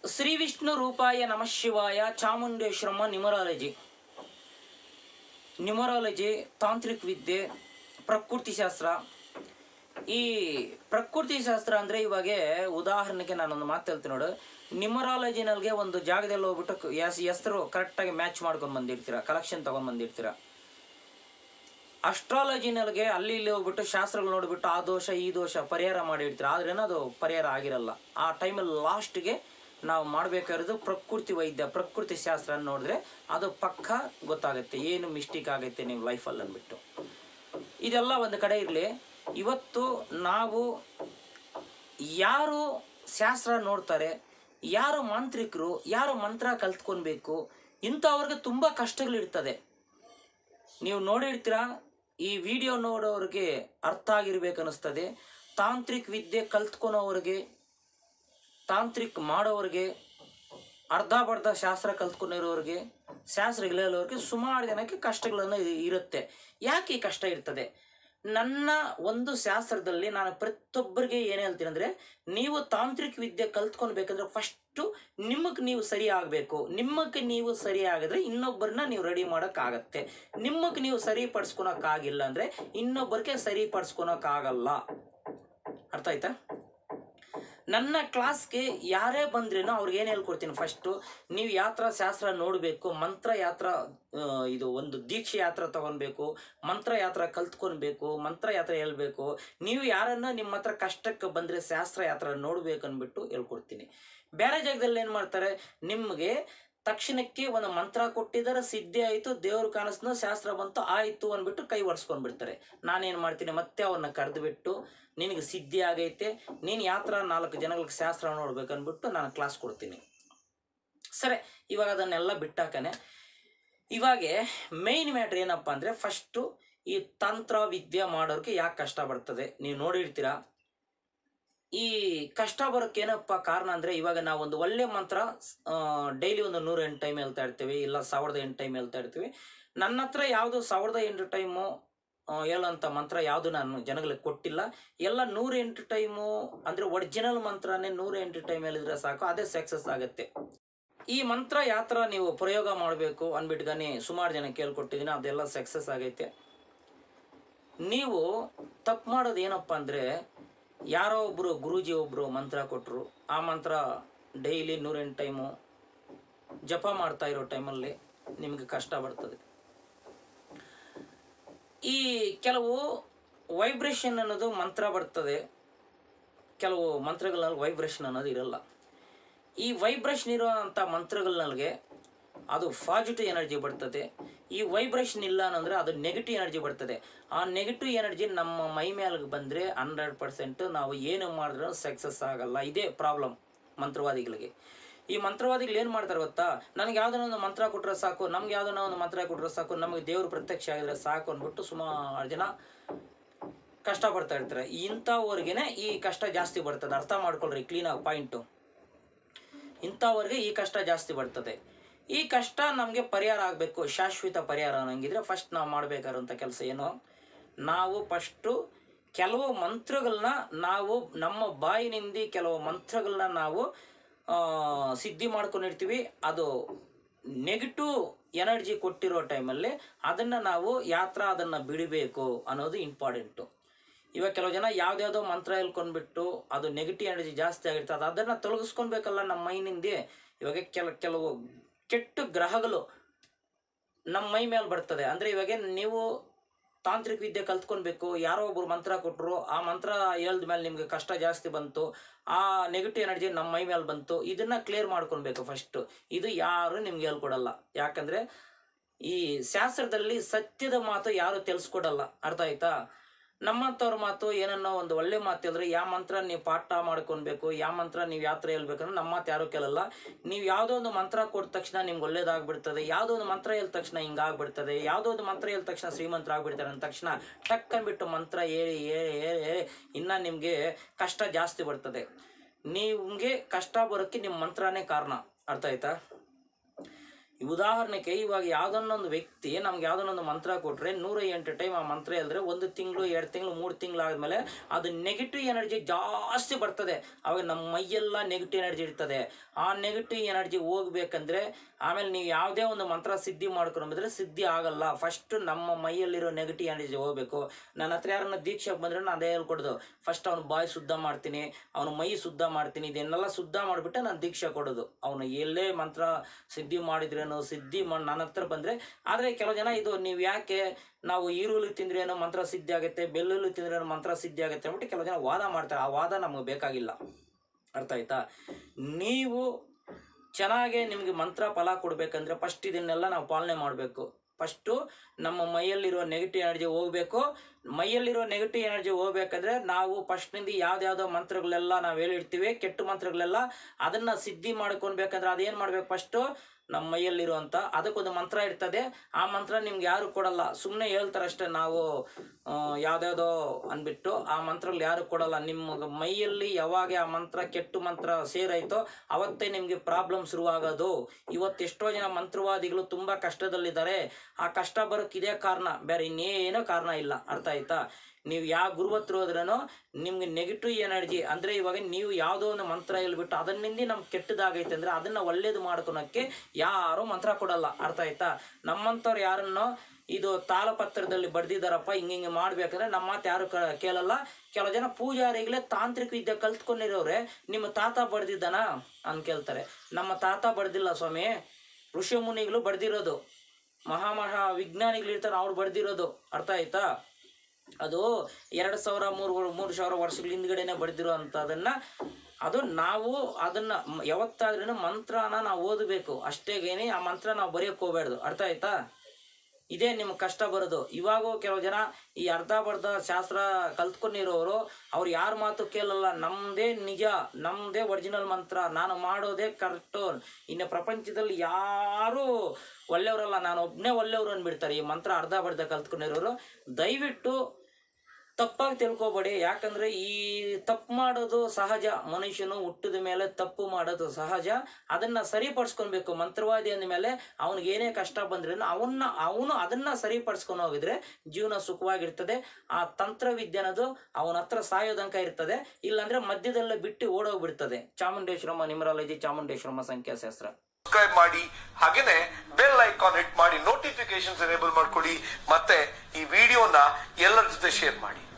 ಶ್ರೀ ವಿಷ್ಣು ರೂಪಾಯ ನಮಃ ಶಿವಾಯ ಚಾಮುಂಡೇಶ್ವರಮ್ಮ ನ್ಯೂಮರಾಲಜಿ ನ್ಯೂಮರಾಲಜಿ ತಾಂತ್ರಿಕ ವಿದ್ಯೆ ಪ್ರಕೃತಿ ಶಾಸ್ತ್ರ ಈ ಪ್ರಕೃತಿ ಶಾಸ್ತ್ರ ಅಂದರೆ ಇವಾಗ ಉದಾಹರಣೆಗೆ ನಾನೊಂದು ಮಾತು ಹೇಳ್ತೀನಿ ನೋಡು ನ್ಯೂಮರಾಲಜಿನಲ್ಗೆ ಒಂದು ಜಾಗದಲ್ಲಿ ಹೋಗ್ಬಿಟ್ಟು ಎಸ್ ಹೆಸರು ಕರೆಕ್ಟಾಗಿ ಮ್ಯಾಚ್ ಮಾಡ್ಕೊಂಡು ಬಂದಿರ್ತೀರ ಕಲೆಕ್ಷನ್ ತೊಗೊಂಡು ಬಂದಿರ್ತೀರ ಅಸ್ಟ್ರಾಲಜಿನಲ್ಗೆ ಅಲ್ಲಿ ಇಲ್ಲಿ ಹೋಗ್ಬಿಟ್ಟು ಶಾಸ್ತ್ರಗಳು ನೋಡಿಬಿಟ್ಟು ಆ ದೋಷ ಈ ದೋಷ ಪರಿಹಾರ ಮಾಡಿರ್ತೀರ ಆದ್ರೇನೋ ಅದು ಪರಿಹಾರ ಆಗಿರಲ್ಲ ಆ ಟೈಮಲ್ಲಿ ಲಾಸ್ಟ್ಗೆ ನಾವು ಮಾಡಬೇಕಾಗಿರೋದು ಪ್ರಕೃತಿ ವೈದ್ಯ ಪ್ರಕೃತಿ ಶಾಸ್ತ್ರ ನೋಡಿದ್ರೆ ಅದು ಪಕ್ಕ ಗೊತ್ತಾಗುತ್ತೆ ಏನು ಮಿಸ್ಟೇಕ್ ಆಗುತ್ತೆ ನಿಮ್ಮ ಲೈಫಲ್ಲಿ ಅಂದ್ಬಿಟ್ಟು ಇದೆಲ್ಲ ಒಂದು ಕಡೆ ಇರಲಿ ಇವತ್ತು ನಾವು ಯಾರು ಶಾಸ್ತ್ರ ನೋಡ್ತಾರೆ ಯಾರು ಮಾಂತ್ರಿಕರು ಯಾರು ಮಂತ್ರ ಕಲ್ತ್ಕೊಳ್ಬೇಕು ಇಂಥವ್ರಿಗೆ ತುಂಬ ಕಷ್ಟಗಳಿರ್ತದೆ ನೀವು ನೋಡಿರ್ತೀರಾ ಈ ವಿಡಿಯೋ ನೋಡೋರಿಗೆ ಅರ್ಥ ಆಗಿರ್ಬೇಕು ಅನ್ನಿಸ್ತದೆ ತಾಂತ್ರಿಕ ವಿದ್ಯೆ ಕಲ್ತ್ಕೊಳೋರಿಗೆ ತಾಂತ್ರಿಕ್ ಮಾಡೋರಿಗೆ ಅರ್ಧ ಬರ್ಧ ಶಾಸ್ತ್ರ ಕಲ್ತ್ಕೊಂಡಿರೋರಿಗೆ ಶಾಸ್ತ್ರ ಇಲ್ಲೋರಿಗೆ ಸುಮಾರು ಜನಕ್ಕೆ ಕಷ್ಟಗಳನ್ನು ಇ- ಇರುತ್ತೆ ಯಾಕೆ ಈ ಕಷ್ಟ ಇರ್ತದೆ ನನ್ನ ಒಂದು ಶಾಸ್ತ್ರದಲ್ಲಿ ನಾನು ಪ್ರತಿಯೊಬ್ಬರಿಗೆ ಏನು ಹೇಳ್ತೀನಿ ಅಂದರೆ ನೀವು ತಾಂತ್ರಿಕ ವಿದ್ಯೆ ಕಲ್ತ್ಕೊಳ್ಬೇಕಂದ್ರೆ ಫಸ್ಟು ನಿಮಗೆ ನೀವು ಸರಿ ಆಗಬೇಕು ನಿಮಗೆ ನೀವು ಸರಿ ಆಗಿದ್ರೆ ಇನ್ನೊಬ್ಬರನ್ನ ನೀವು ರೆಡಿ ಮಾಡೋಕ್ಕಾಗತ್ತೆ ನಿಮಗೆ ನೀವು ಸರಿಪಡಿಸ್ಕೊಳಕ್ಕಾಗಿಲ್ಲ ಅಂದರೆ ಇನ್ನೊಬ್ಬರಿಗೆ ಸರಿಪಡಿಸ್ಕೊಳಕ್ಕಾಗಲ್ಲ ಅರ್ಥ ಆಯ್ತಾ ನನ್ನ ಕ್ಲಾಸ್ಗೆ ಯಾರೇ ಬಂದ್ರೇನೋ ಅವ್ರಿಗೆ ಏನು ಹೇಳ್ಕೊಡ್ತೀನಿ ಫಸ್ಟು ನೀವು ಯಾತ್ರ ಶಾಸ್ತ್ರ ನೋಡಬೇಕು ಮಂತ್ರ ಯಾತ್ರ ಆ, ಇದು ಒಂದು ದೀಕ್ಷೆ ಯಾತ್ರ ತಗೊಳ್ಬೇಕು ಮಂತ್ರ ಯಾತ್ರ ಕಲ್ತ್ಕೊಳ್ಬೇಕು ಮಂತ್ರ ಯಾತ್ರ ಹೇಳ್ಬೇಕು ನೀವು ಯಾರನ್ನ ನಿಮ್ಮ ಹತ್ರ ಕಷ್ಟಕ್ಕೆ ಬಂದರೆ ಶಾಸ್ತ್ರ ಯಾತ್ರ ನೋಡ್ಬೇಕು ಅಂದ್ಬಿಟ್ಟು ಹೇಳ್ಕೊಡ್ತೀನಿ ಬೇರೆ ಜಾಗದಲ್ಲಿ ಏನು ಮಾಡ್ತಾರೆ ನಿಮಗೆ ತಕ್ಷಣಕ್ಕೆ ಒಂದು ಮಂತ್ರ ಕೊಟ್ಟಿದ್ದಾರೆ ಸಿದ್ಧಿ ಆಯಿತು ದೇವ್ರು ಕಾಣಿಸ್ನ ಶಾಸ್ತ್ರ ಬಂತು ಆಯಿತು ಅಂದ್ಬಿಟ್ಟು ಕೈ ಒರೆಸ್ಕೊಂಡ್ಬಿಡ್ತಾರೆ ನಾನೇನು ಮಾಡ್ತೀನಿ ಮತ್ತೆ ಅವ್ರನ್ನ ಕರೆದುಬಿಟ್ಟು ನಿನಗೆ ಸಿದ್ಧಿ ಆಗೈತೆ ನೀನು ಯಾತ್ರ ನಾಲ್ಕು ಜನಗಳಿಗೆ ಶಾಸ್ತ್ರ ನೋಡ್ಬೇಕು ಅಂದ್ಬಿಟ್ಟು ನಾನು ಕ್ಲಾಸ್ ಕೊಡ್ತೀನಿ ಸರಿ ಇವಾಗ ಅದನ್ನೆಲ್ಲ ಬಿಟ್ಟಾಕನೆ ಇವಾಗ ಮೇಯ್ನ್ ಮ್ಯಾಟ್ರ್ ಏನಪ್ಪ ಅಂದರೆ ಫಸ್ಟು ಈ ತಂತ್ರ ವಿದ್ಯೆ ಮಾಡೋರಿಗೆ ಯಾಕೆ ಕಷ್ಟ ಬರ್ತದೆ ನೀವು ನೋಡಿರ್ತೀರಾ ಈ ಕಷ್ಟ ಬರೋಕ್ಕೆ ಏನಪ್ಪ ಕಾರಣ ಅಂದರೆ ಇವಾಗ ನಾವು ಒಂದು ಒಳ್ಳೆ ಮಂತ್ರ ಡೈಲಿ ಒಂದು ನೂರು ಎಂಟು ಟೈಮ್ ಹೇಳ್ತಾ ಇರ್ತೀವಿ ಇಲ್ಲ ಸಾವಿರದ ಎಂಟು ಟೈಮ್ ಹೇಳ್ತಾ ಇರ್ತೀವಿ ನನ್ನ ಹತ್ರ ಯಾವುದು ಸಾವಿರದ ಎಂಟು ಟೈಮು ಹೇಳೋಂಥ ಮಂತ್ರ ಯಾವುದು ನಾನು ಜನಗಳಿಗೆ ಕೊಟ್ಟಿಲ್ಲ ಎಲ್ಲ ನೂರ ಎಂಟು ಟೈಮು ಅಂದರೆ ಒರಿಜಿನಲ್ ಮಂತ್ರನೇ ನೂರ ಎಂಟು ಟೈಮ್ ಹೇಳಿದ್ರೆ ಸಾಕು ಅದೇ ಸಕ್ಸಸ್ ಆಗುತ್ತೆ ಈ ಮಂತ್ರ ಯಾವ ಥರ ನೀವು ಪ್ರಯೋಗ ಮಾಡಬೇಕು ಅಂದ್ಬಿಟ್ಗಾನೆ ಸುಮಾರು ಜನ ಕೇಳ್ಕೊಟ್ಟಿದ್ದೀನಿ ಅದೆಲ್ಲ ಸಕ್ಸಸ್ ಆಗೈತೆ ನೀವು ತಪ್ಪು ಮಾಡೋದು ಏನಪ್ಪ ಅಂದರೆ ಯಾರೋ ಒಬ್ಬರು ಗುರೂಜಿ ಒಬ್ಬರು ಮಂತ್ರ ಕೊಟ್ಟರು ಆ ಮಂತ್ರ ಡೈಲಿ ನೂರೆಂಟು ಟೈಮು ಜಪ ಮಾಡ್ತಾ ಇರೋ ಟೈಮಲ್ಲಿ ನಿಮಗೆ ಕಷ್ಟ ಬರ್ತದೆ ಈ ಕೆಲವು ವೈಬ್ರೇಷನ್ ಅನ್ನೋದು ಮಂತ್ರ ಬರ್ತದೆ ಕೆಲವು ಮಂತ್ರಗಳಲ್ಲಿ ವೈಬ್ರೇಷನ್ ಅನ್ನೋದು ಇರಲ್ಲ ಈ ವೈಬ್ರೇಷನ್ ಇರುವಂಥ ಮಂತ್ರಗಳನ್ಗೆ ಅದು ಪಾಸಿಟಿವ್ ಎನರ್ಜಿ ಬರ್ತದೆ ಈ ವೈಬ್ರೇಷನ್ ಇಲ್ಲ ಅನ್ನಂದ್ರೆ ಅದು ನೆಗೆಟಿವ್ ಎನರ್ಜಿ ಬರ್ತದೆ ಆ ನೆಗೆಟಿವ್ ಎನರ್ಜಿ ನಮ್ಮ ಮೈ ಮೇಲೆ ಬಂದರೆ ಹಂಡ್ರೆಡ್ ಪರ್ಸೆಂಟ್ ನಾವು ಏನು ಮಾಡಿದ್ರೂ ಸಕ್ಸಸ್ ಆಗಲ್ಲ ಇದೇ ಪ್ರಾಬ್ಲಮ್ ಮಂತ್ರವಾದಿಗಳಿಗೆ ಈ ಮಂತ್ರವಾದಿಗಳು ಏನು ಮಾಡ್ತಾರೆ ಗೊತ್ತಾ ನನಗೆ ಯಾವ್ದನ್ನ ಒಂದು ಮಂತ್ರ ಕೊಟ್ಟರೆ ಸಾಕು ನಮ್ಗೆ ಯಾವ್ದನ್ನ ಒಂದು ಮಂತ್ರ ಕೊಟ್ಟರೆ ಸಾಕು ನಮಗೆ ದೇವ್ರು ಪ್ರತ್ಯಕ್ಷ ಆಗಿದ್ರೆ ಸಾಕು ಅಂದ್ಬಿಟ್ಟು ಸುಮಾರು ಜನ ಕಷ್ಟಪಡ್ತಾ ಇರ್ತಾರೆ ಇಂಥವ್ರಿಗೇನೆ ಈ ಕಷ್ಟ ಜಾಸ್ತಿ ಬರ್ತದೆ ಅರ್ಥ ಮಾಡ್ಕೊಳ್ರಿ ಕ್ಲೀನಾಗಿ ಪಾಯಿಂಟು ಇಂಥವ್ರಿಗೆ ಈ ಕಷ್ಟ ಜಾಸ್ತಿ ಬರ್ತದೆ ಈ ಕಷ್ಟ ನಮಗೆ ಪರಿಹಾರ ಆಗಬೇಕು ಶಾಶ್ವತ ಪರಿಹಾರ ಅನ್ನಂಗಿದ್ರೆ ಫಸ್ಟ್ ನಾವು ಮಾಡಬೇಕಾದಂಥ ಕೆಲಸ ಏನು ನಾವು ಫಸ್ಟು ಕೆಲವು ಮಂತ್ರಗಳನ್ನ ನಾವು ನಮ್ಮ ಬಾಯಿನಿಂದ ಕೆಲವು ಮಂತ್ರಗಳನ್ನ ನಾವು ಆ, ಸಿದ್ಧಿ ಮಾಡ್ಕೊಂಡಿರ್ತೀವಿ ಅದು ನೆಗೆಟಿವ್ ಎನರ್ಜಿ ಕೊಟ್ಟಿರೋ ಟೈಮಲ್ಲಿ ಅದನ್ನು ನಾವು ಯಾತ್ರ ಅದನ್ನು ಬಿಡಬೇಕು ಅನ್ನೋದು ಇಂಪಾರ್ಟೆಂಟು ಇವಾಗ ಕೆಲವು ಜನ ಯಾವ್ದ್ಯಾವ್ದೋ ಮಂತ್ರ ಹೇಳ್ಕೊಂಡ್ಬಿಟ್ಟು ಅದು ನೆಗೆಟಿವ್ ಎನರ್ಜಿ ಜಾಸ್ತಿ ಆಗಿರ್ತದೆ ಅದನ್ನು ತೊಲಗಿಸ್ಕೊಳ್ಬೇಕಲ್ಲ ನಮ್ಮ ಮೈನಿಂದ ಇವಾಗ ಕೆಲ ಕೆಲವು ಕೆಟ್ಟ ಗ್ರಹಗಳು ನಮ್ಮ ಮೈ ಮೇಲೆ ಬರ್ತದೆ ಅಂದರೆ ಇವಾಗ ನೀವು ತಾಂತ್ರಿಕ ವಿದ್ಯೆ ಕಲ್ತ್ಕೊಳ್ಬೇಕು ಯಾರೋ ಒಬ್ರು ಮಂತ್ರ ಕೊಟ್ಟರು ಆ ಮಂತ್ರ ಹೇಳ್ದ ಮೇಲೆ ನಿಮಗೆ ಕಷ್ಟ ಜಾಸ್ತಿ ಬಂತು ಆ ನೆಗೆಟಿವ್ ಎನರ್ಜಿ ನಮ್ಮ ಮೈ ಮೇಲೆ ಬಂತು ಇದನ್ನ ಕ್ಲಿಯರ್ ಮಾಡ್ಕೊಳ್ಬೇಕು ಫಸ್ಟು ಇದು ಯಾರು ನಿಮ್ಗೆ ಹೇಳ್ಕೊಡಲ್ಲ ಯಾಕಂದರೆ ಈ ಶಾಸ್ತ್ರದಲ್ಲಿ ಸತ್ಯದ ಮಾತು ಯಾರು ತಿಳಿಸ್ಕೊಡಲ್ಲ ಅರ್ಥ ಆಯ್ತಾ ನಮ್ಮಂಥವ್ರ ಮಾತು ಏನನ್ನೋ ಒಂದು ಒಳ್ಳೆ ಮಾತು ಹೇಳಿದ್ರೆ ಯಾವ ಮಂತ್ರ ನೀವು ಪಾಠ ಮಾಡ್ಕೊಳ್ಬೇಕು ಯಾವ ಮಂತ್ರ ನೀವು ಯಾತ್ರ ಹೇಳ್ಬೇಕಂದ್ರೆ ನಮ್ಮ ಮಾತು ಯಾರೂ ಕೇಳಲ್ಲ ನೀವು ಯಾವುದೋ ಒಂದು ಮಂತ್ರ ಕೊಟ್ಟ ತಕ್ಷಣ ನಿಮ್ಗೆ ಒಳ್ಳೇದಾಗ್ಬಿಡ್ತದೆ ಯಾವುದೋ ಒಂದು ಮಂತ್ರ ಹೇಳಿದ ತಕ್ಷಣ ಹಿಂಗಾಗ್ಬಿಡ್ತದೆ ಯಾವುದೋ ಒಂದು ಮಂತ್ರ ಹೇಳಿದ ತಕ್ಷಣ ಶ್ರೀಮಂತರ ಆಗ್ಬಿಡ್ತಾರೆ ಅಂದ ತಕ್ಷಣ ಟಕ್ ಅಂದ್ಬಿಟ್ಟು ಮಂತ್ರ ಏರಿ ಏರಿ ಏರಿ ಏರಿ ಇನ್ನು ನಿಮಗೆ ಕಷ್ಟ ಜಾಸ್ತಿ ಬರ್ತದೆ ನಿಮಗೆ ಕಷ್ಟ ಬರೋಕ್ಕೆ ನಿಮ್ಮ ಮಂತ್ರನೇ ಕಾರಣ ಅರ್ಥ ಆಯ್ತಾ ಉದಾಹರಣೆಗೆ ಇವಾಗ ಯಾವ್ದನ್ನೊಂದು ವ್ಯಕ್ತಿ ನಮ್ಗೆ ಯಾವ್ದನ್ನೊಂದು ಮಂತ್ರ ಕೊಟ್ರೆ ನೂರ ಎಂಟು ಟೈಮ್ ಆ ಮಂತ್ರ ಹೇಳಿದ್ರೆ ಒಂದು ತಿಂಗಳು ಎರಡು ತಿಂಗಳು ಮೂರು ತಿಂಗಳು ಆದ್ಮೇಲೆ ಅದು ನೆಗೆಟಿವ್ ಎನರ್ಜಿ ಜಾಸ್ತಿ ಬರ್ತದೆ ಅವಾಗ ನಮ್ಮ ಮೈಯೆಲ್ಲ ನೆಗೆಟಿವ್ ಎನರ್ಜಿ ಇರ್ತದೆ ಆ ನೆಗೆಟಿವ್ ಎನರ್ಜಿ ಹೋಗ್ಬೇಕಂದ್ರೆ ಆಮೇಲೆ ನೀವು ಯಾವುದೇ ಒಂದು ಮಂತ್ರ ಸಿದ್ಧಿ ಮಾಡ್ಕೊಂಡು ಬಂದ್ರೆ ಸಿದ್ಧಿ ಆಗಲ್ಲ ಫಸ್ಟ್ ನಮ್ಮ ಮೈಯಲ್ಲಿರೋ ನೆಗೆಟಿವ್ ಎನರ್ಜಿ ಹೋಗ್ಬೇಕು ನನ್ನ ಹತ್ರ ಯಾರನ್ನ ದೀಕ್ಷೆಗೆ ಬಂದ್ರೆ ನಾನು ಅದೇ ಹೇಳ್ಕೊಡೋದು ಫಸ್ಟ್ ಅವ್ನ ಬಾಯಿ ಶುದ್ಧ ಮಾಡ್ತೀನಿ ಅವನ ಮೈ ಶುದ್ಧ ಮಾಡ್ತೀನಿ ಇದನ್ನೆಲ್ಲ ಶುದ್ಧ ಮಾಡಿಬಿಟ್ಟು ನಾನು ದೀಕ್ಷೆ ಕೊಡೋದು ಅವನು ಎಲ್ಲೇ ಮಂತ್ರ ಸಿದ್ಧಿ ಮಾಡಿದ್ರೇನೋ ಸಿದ್ಧಿ ಮಾಡಿ ನನ್ನ ಹತ್ರ ಬಂದರೆ ಆದರೆ ಕೆಲವು ಜನ ಇದು ನೀವು ಯಾಕೆ ನಾವು ಈರುಳ್ಳಿ ತಿಂದ್ರೇನೋ ಮಂತ್ರ ಸಿದ್ಧಿ ಆಗುತ್ತೆ ಬೆಳ್ಳುಳ್ಳಿ ತಿಂದ್ರೇನೋ ಮಂತ್ರ ಸಿದ್ಧಿ ಆಗುತ್ತೆ ಅಂದ್ಬಿಟ್ಟು ಕೆಲವು ಜನ ವಾದ ಮಾಡ್ತಾರೆ ಆ ವಾದ ನಮಗೆ ಬೇಕಾಗಿಲ್ಲ ಅರ್ಥ ಆಯ್ತಾ ನೀವು ಚೆನ್ನಾಗೆ ನಿಮಗೆ ಮಂತ್ರ ಫಲ ಕೊಡಬೇಕಂದ್ರೆ ಫಸ್ಟ್ ಇದನ್ನೆಲ್ಲ ನಾವು ಪಾಲನೆ ಮಾಡಬೇಕು ಫಸ್ಟು ನಮ್ಮ ಮೈಯಲ್ಲಿರೋ ನೆಗೆಟಿವ್ ಎನರ್ಜಿ ಹೋಗ್ಬೇಕು ಮೈಯಲ್ಲಿರೋ ನೆಗೆಟಿವ್ ಎನರ್ಜಿ ಹೋಗ್ಬೇಕಂದ್ರೆ ನಾವು ಫಸ್ಟ್ನಿಂದ ಯಾವ್ದ್ಯಾವ್ದೋ ಮಂತ್ರಗಳೆಲ್ಲ ನಾವು ಹೇಳಿರ್ತೀವಿ ಕೆಟ್ಟ ಮಂತ್ರಗಳೆಲ್ಲ ಅದನ್ನ ಸಿದ್ಧಿ ಮಾಡ್ಕೊಳ್ಬೇಕಂದ್ರೆ ಅದೇನು ಮಾಡ್ಬೇಕು ಫಸ್ಟು ನಮ್ಮ ಮೈಯಲ್ಲಿರುವಂಥ ಅದಕ್ಕೊಂದು ಮಂತ್ರ ಇರ್ತದೆ ಆ ಮಂತ್ರ ನಿಮ್ಗೆ ಯಾರು ಕೊಡಲ್ಲ ಸುಮ್ಮನೆ ಹೇಳ್ತಾರಷ್ಟೇ ನಾವು ಆ, ಯಾವ್ದ್ಯಾವ್ದೋ ಅಂದ್ಬಿಟ್ಟು ಆ ಮಂತ್ರಗಳು ಯಾರು ಕೊಡಲ್ಲ ನಿಮ್ಮ ಮೈಯಲ್ಲಿ ಯಾವಾಗ ಆ ಮಂತ್ರ ಕೆಟ್ಟು ಮಂತ್ರ ಸೇರಾಯ್ತೋ ಅವತ್ತೇ ನಿಮಗೆ ಪ್ರಾಬ್ಲಮ್ ಶುರುವಾಗೋದು ಇವತ್ತು ಎಷ್ಟೋ ಜನ ಮಂತ್ರವಾದಿಗಳು ತುಂಬ ಕಷ್ಟದಲ್ಲಿದ್ದಾರೆ ಆ ಕಷ್ಟ ಬರೋಕ್ಕೆ ಇದೇ ಕಾರಣ ಬೇರೆ ಇನ್ನೇನೋ ಕಾರಣ ಇಲ್ಲ ಅರ್ಥ ಆಯ್ತಾ ನೀವು ಯಾವ ಗುರು ಹತ್ರ ಹೋದ್ರೂ ನಿಮ್ಗೆ ನೆಗೆಟಿವ್ ಎನರ್ಜಿ ಅಂದರೆ ಇವಾಗ ನೀವು ಯಾವುದೋ ಒಂದು ಮಂತ್ರ ಹೇಳ್ಬಿಟ್ಟು ಅದನ್ನಿಂದ ನಮ್ಗೆ ಕೆಟ್ಟದಾಗೈತೆ ಅಂದರೆ ಅದನ್ನು ಒಳ್ಳೇದು ಮಾಡ್ಕೊಳಕ್ಕೆ ಯಾರೂ ಮಂತ್ರ ಕೊಡಲ್ಲ ಅರ್ಥ ಆಯ್ತಾ ನಮ್ಮಂಥವ್ರು ಯಾರನ್ನೋ ಇದು ತಾಳಪತ್ರದಲ್ಲಿ ಬಡ್ದಿದ್ದಾರಪ್ಪ ಹಿಂಗೆ ಹಿಂಗೆ ಮಾಡ್ಬೇಕಂದ್ರೆ ನಮ್ಮ ಮಾತು ಯಾರು ಕ- ಕೇಳಲ್ಲ ಕೆಲವು ಜನ ಪೂಜಾರಿಗಳೇ ತಾಂತ್ರಿಕ ವಿದ್ಯೆ ಕಲ್ತ್ಕೊಂಡಿರೋರೆ ನಿಮ್ಮ ತಾತ ಬಡ್ದಿದ್ದಾನ ಅಂತ ಕೇಳ್ತಾರೆ ನಮ್ಮ ತಾತ ಬಡ್ದಿಲ್ಲ ಸ್ವಾಮಿ ಋಷಿ ಮುನಿಗಳು ಬಡ್ದಿರೋದು ಮಹಾ ಮಹಾ ವಿಜ್ಞಾನಿಗಳು ಇರ್ತಾರೆ ಅವ್ರು ಬಡ್ದಿರೋದು ಅರ್ಥ ಆಯ್ತಾ ಅದು ಎರಡು ಸಾವಿರ ಮೂರು ಮೂರು ಸಾವಿರ ವರ್ಷಗಳ ಹಿಂದ್ಗಡೆನೆ ಬಡ್ದಿರೋ ಅಂಥದನ್ನ ಅದು ನಾವು ಅದನ್ನ ಮ- ಯಾವತ್ತಾದ್ರೂ ಮಂತ್ರನ ನಾವು ಓದಬೇಕು ಅಷ್ಟೇಗೇನೆ ಆ ಮಂತ್ರ ನಾವು ಬರೆಯೋಕೆ ಹೋಗ್ಬಾರ್ದು ಅರ್ಥ ಆಯ್ತಾ ಇದೇ ನಿಮ್ಗೆ ಕಷ್ಟ ಬರೋದು ಇವಾಗೂ ಕೆಲವು ಜನ ಈ ಅರ್ಧ ಬರ್ಧ ಶಾಸ್ತ್ರ ಕಲ್ತ್ಕೊಂಡಿರೋರು ಅವ್ರು ಯಾರ ಮಾತು ಕೇಳಲ್ಲ ನಮ್ಮದೇ ನಿಜ ನಮ್ಮದೇ ಒರಿಜಿನಲ್ ಮಂತ್ರ ನಾನು ಮಾಡೋದೇ ಕರೆಕ್ಟು ಇನ್ನು ಪ್ರಪಂಚದಲ್ಲಿ ಯಾರೂ ಒಳ್ಳೆಯವರಲ್ಲ ನಾನು ಒಬ್ಬನೇ ಒಳ್ಳೆಯವರು ಅಂದ್ಬಿಡ್ತಾರೆ ಈ ಮಂತ್ರ ಅರ್ಧ ಬರ್ಧ ಕಲ್ತ್ಕೊಂಡಿರೋರು ದಯವಿಟ್ಟು ತಪ್ಪಾಗಿ ತಿಳ್ಕೊಬೇಡಿ ಯಾಕಂದ್ರೆ ಈ ತಪ್ಪು ಮಾಡೋದು ಸಹಜ ಮನುಷ್ಯನು ಹುಟ್ಟಿದ ಮೇಲೆ ತಪ್ಪು ಮಾಡೋದು ಸಹಜ ಅದನ್ನ ಸರಿಪಡಿಸ್ಕೊಳ್ಬೇಕು ಮಂತ್ರವಾದಿ ಅಂದ ಮೇಲೆ ಅವನಿಗೆ ಏನೇ ಕಷ್ಟ ಬಂದ್ರೆ ಅವನ್ನ ಅವನು ಅದನ್ನ ಸರಿಪಡಿಸ್ಕೊಂಡು ಹೋಗಿದ್ರೆ ಜೀವನ ಸುಖವಾಗಿರ್ತದೆ ಆ ತಂತ್ರವಿದ್ಯೆ ಅನ್ನೋದು ಅವನ ಹತ್ರ ಸಾಯೋದಂಕ ಇರ್ತದೆ ಇಲ್ಲಾಂದ್ರೆ ಮಧ್ಯದಲ್ಲೇ ಬಿಟ್ಟು ಓಡೋಗ್ಬಿಡ್ತದೆ ಚಾಮುಂಡೇಶ್ವರಮ್ಮ ನಿಮರಾಲಜಿ ಚಾಮುಂಡೇಶ್ವರಮ್ಮ ಸಂಖ್ಯಾಶಾಸ್ತ್ರ ಸಬ್ಸ್ಕ್ರೈಬ್ ಮಾಡಿ ಹಾಗೇನೆ ಬೆಲ್ ಐಕಾನ್ ಹಿಟ್ ಮಾಡಿ ನೋಟಿಫಿಕೇಶನ್ಸ್ ಎನೇಬಲ್ ಮಾಡ್ಕೊಳ್ಳಿ ಮತ್ತೆ ಈ ವಿಡಿಯೋನ ಎಲ್ಲರ ಜೊತೆ ಶೇರ್ ಮಾಡಿ